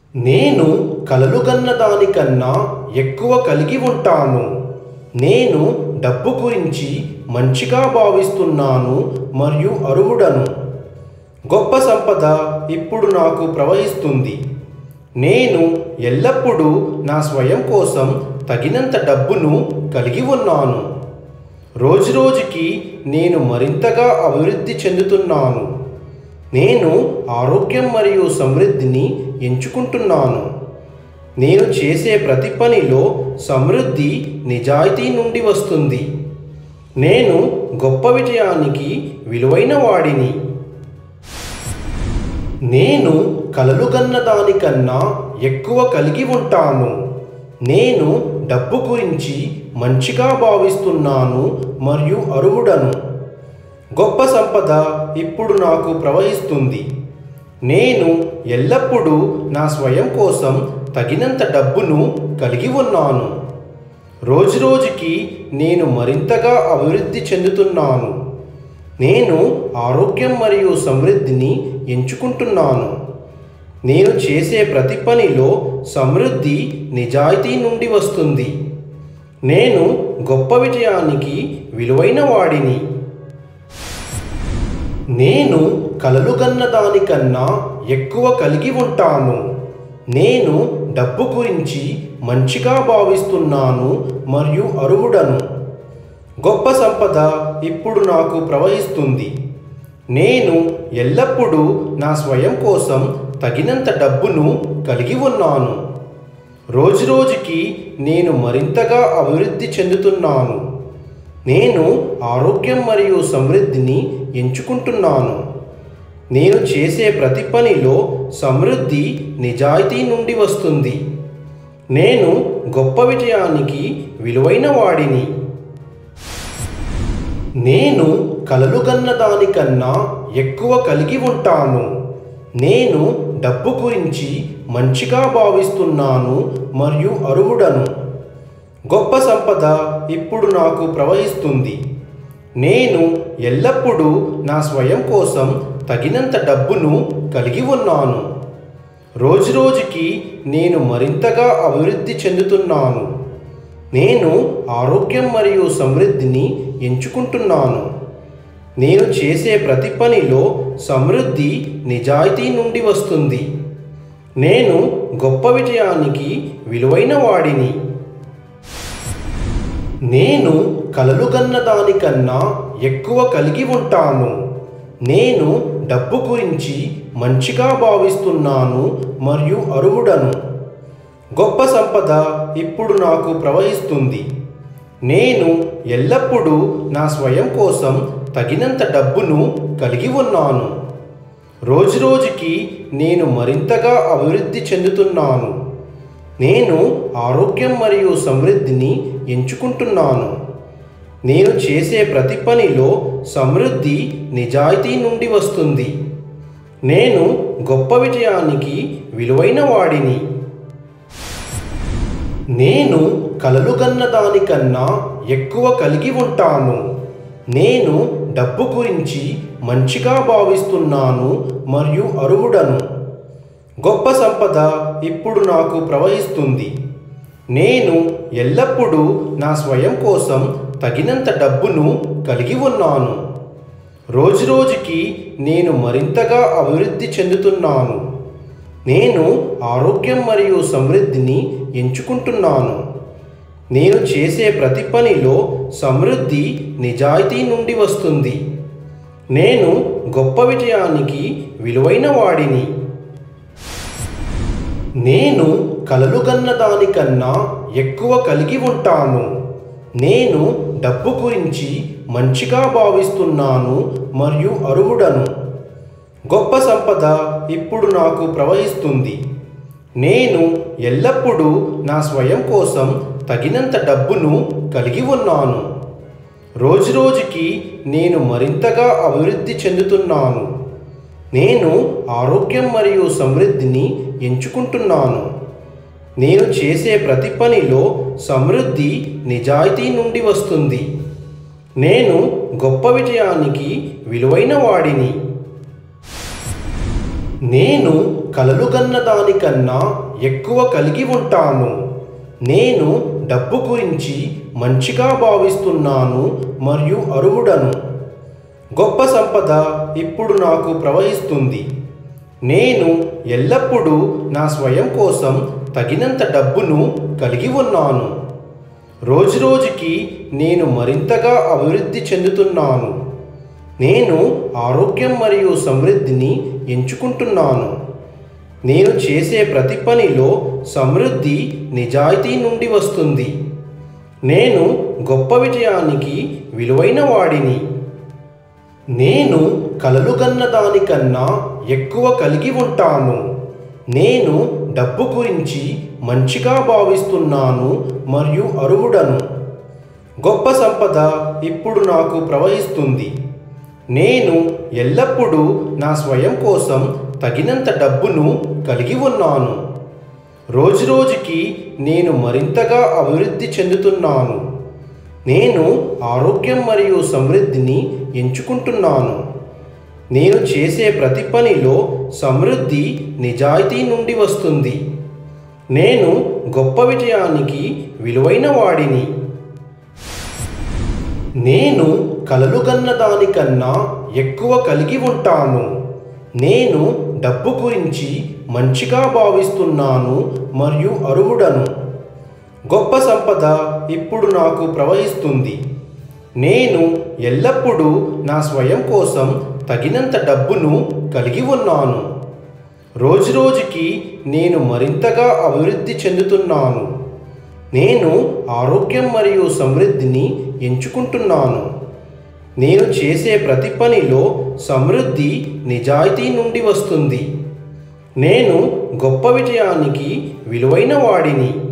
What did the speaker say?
నేను కలలుగన్న దానికన్నా ఎక్కువ కలిగి ఉంటాను నేను డబ్బు గురించి మంచిగా భావిస్తున్నాను మరియు అర్హుడను గొప్ప సంపద ఇప్పుడు నాకు ప్రవహిస్తుంది నేను ఎల్లప్పుడూ నా స్వయం కోసం తగినంత డబ్బును కలిగి ఉన్నాను రోజురోజుకి నేను మరింతగా అభివృద్ధి చెందుతున్నాను నేను ఆరోగ్యం మరియు సమృద్ధిని ఎంచుకుంటున్నాను నేను చేసే ప్రతి పనిలో సమృద్ధి నిజాయితీ నుండి వస్తుంది నేను గొప్ప విజయానికి విలువైన వాడిని నేను కలలుగన్న దానికన్నా ఎక్కువ కలిగి ఉంటాను నేను డబ్బు గురించి మంచిగా భావిస్తున్నాను మరియు అర్హుడను గొప్ప సంపద ఇప్పుడు నాకు ప్రవహిస్తుంది నేను ఎల్లప్పుడూ నా స్వయం కోసం తగినంత డబ్బును కలిగి ఉన్నాను రోజురోజుకి నేను మరింతగా అభివృద్ధి చెందుతున్నాను నేను ఆరోగ్యం మరియు సమృద్ధిని ఎంచుకుంటున్నాను నేను చేసే ప్రతి పనిలో సమృద్ధి నిజాయితీ నుండి వస్తుంది నేను గొప్ప విజయానికి విలువైన వాడిని నేను కలలుగన్న దానికన్నా ఎక్కువ కలిగి ఉంటాను నేను డబ్బు గురించి మంచిగా భావిస్తున్నాను మరియు అర్హుడను గొప్ప సంపద ఇప్పుడు నాకు ప్రవహిస్తుంది నేను ఎల్లప్పుడూ నా స్వయం కోసం తగినంత డబ్బును కలిగి ఉన్నాను రోజురోజుకి నేను మరింతగా అభివృద్ధి చెందుతున్నాను నేను ఆరోగ్యం మరియు సమృద్ధిని ఎంచుకుంటున్నాను నేను చేసే ప్రతి పనిలో సమృద్ధి నిజాయితీ నుండి వస్తుంది నేను గొప్ప విజయానికి విలువైన వాడిని నేను కలలుగన్న దానికన్నా ఎక్కువ కలిగి ఉంటాను నేను డబ్బు గురించి మంచిగా భావిస్తున్నాను మరియు అర్హుడను గొప్ప సంపద ఇప్పుడు నాకు ప్రవహిస్తుంది నేను ఎల్లప్పుడూ నా స్వయం కోసం తగినంత డబ్బును కలిగి ఉన్నాను రోజురోజుకి నేను మరింతగా అభివృద్ధి చెందుతున్నాను నేను ఆరోగ్యం మరియు సమృద్ధిని ఎంచుకుంటున్నాను నేను చేసే ప్రతి పనిలో సమృద్ధి నిజాయితీ నుండి వస్తుంది నేను గొప్ప విజయానికి విలువైన వాడిని నేను కలలుగన్న దానికన్నా ఎక్కువ కలిగి ఉంటాను నేను డబ్బు గురించి మంచిగా భావిస్తున్నాను మరియు అర్హుడను గొప్ప సంపద ఇప్పుడు నాకు ప్రవహిస్తుంది నేను ఎల్లప్పుడూ నా స్వయం కోసం తగినంత డబ్బును కలిగి ఉన్నాను రోజురోజుకి నేను మరింతగా అభివృద్ధి చెందుతున్నాను నేను ఆరోగ్యం మరియు సమృద్ధిని ఎంచుకుంటున్నాను నేను చేసే ప్రతి పనిలో సమృద్ధి నిజాయితీ నుండి వస్తుంది నేను గొప్ప విజయానికి విలువైన వాడిని నేను కలలుగన్న దానికన్నా ఎక్కువ కలిగి ఉంటాను నేను డబ్బు గురించి మంచిగా భావిస్తున్నాను మరియు అర్హుడను గొప్ప సంపద ఇప్పుడు నాకు ప్రవహిస్తుంది నేను ఎల్లప్పుడూ నా స్వయం కోసం తగినంత డబ్బును కలిగి ఉన్నాను రోజురోజుకి నేను మరింతగా అభివృద్ధి చెందుతున్నాను నేను ఆరోగ్యం మరియు సమృద్ధిని ఎంచుకుంటున్నాను నేను చేసే ప్రతి పనిలో సమృద్ధి నిజాయితీ నుండి వస్తుంది నేను గొప్ప విజయానికి విలువైన వాడిని నేను కలలుగన్న దానికన్నా ఎక్కువ కలిగి ఉంటాను నేను డబ్బు గురించి మంచిగా భావిస్తున్నాను మరియు అర్హుడను గొప్ప సంపద ఇప్పుడు నాకు ప్రవహిస్తుంది నేను ఎల్లప్పుడూ నా స్వయం కోసం తగినంత డబ్బును కలిగి ఉన్నాను రోజురోజుకి నేను మరింతగా అభివృద్ధి చెందుతున్నాను నేను ఆరోగ్యం మరియు సమృద్ధిని ఎంచుకుంటున్నాను నేను చేసే ప్రతి పనిలో సమృద్ధి నిజాయితీ నుండి వస్తుంది నేను గొప్ప విజయానికి విలువైన వాడిని నేను కలలు కన్న దానికన్నా ఎక్కువ కలిగి ఉంటాను నేను డబ్బు గురించి మంచిగా భావిస్తున్నాను మరియు అర్హుడను గొప్ప సంపద ఇప్పుడు నాకు ప్రవహిస్తుంది నేను ఎల్లప్పుడూ నా స్వయం కోసం తగినంత డబ్బును కలిగి ఉన్నాను రోజురోజుకి నేను మరింతగా అభివృద్ధి చెందుతున్నాను నేను ఆరోగ్యం మరియు సమృద్ధిని ఎంచుకుంటున్నాను నేను చేసే ప్రతి పనిలో సమృద్ధి నిజాయితీ నుండి వస్తుంది నేను గొప్ప విజయానికి విలువైన వాడిని నేను కలలు కన్న దానికన్నా ఎక్కువ కలిగి ఉంటాను నేను డబ్బు గురించి మంచిగా భావిస్తున్నాను మరియు అర్హుడను గొప్ప సంపద ఇప్పుడు నాకు ప్రవహిస్తుంది నేను ఎల్లప్పుడూ నా స్వయం కోసం తగినంత డబ్బును కలిగి ఉన్నాను రోజురోజుకి నేను మరింతగా అభివృద్ధి చెందుతున్నాను నేను ఆరోగ్యం మరియు సమృద్ధిని ఎంచుకుంటున్నాను నేను చేసే ప్రతి పనిలో సమృద్ధి నిజాయితీ నుండి వస్తుంది నేను గొప్ప విజయానికి విలువైన వాడిని నేను కలలు కన్న దానికన్నా ఎక్కువ కలిగి ఉంటాను నేను డబ్బు గురించి మంచిగా భావిస్తున్నాను మరియు అర్హుడను గొప్ప సంపద ఇప్పుడు నాకు ప్రవహిస్తుంది నేను ఎల్లప్పుడూ నా స్వయం కోసం తగినంత డబ్బును కలిగి ఉన్నాను రోజురోజుకి నేను మరింతగా అభివృద్ధి చెందుతున్నాను నేను ఆరోగ్యం మరియు సమృద్ధిని ఎంచుకుంటున్నాను నేను చేసే ప్రతి పనిలో సమృద్ధి నిజాయితీ నుండి వస్తుంది నేను గొప్ప విజయానికి విలువైన వాడిని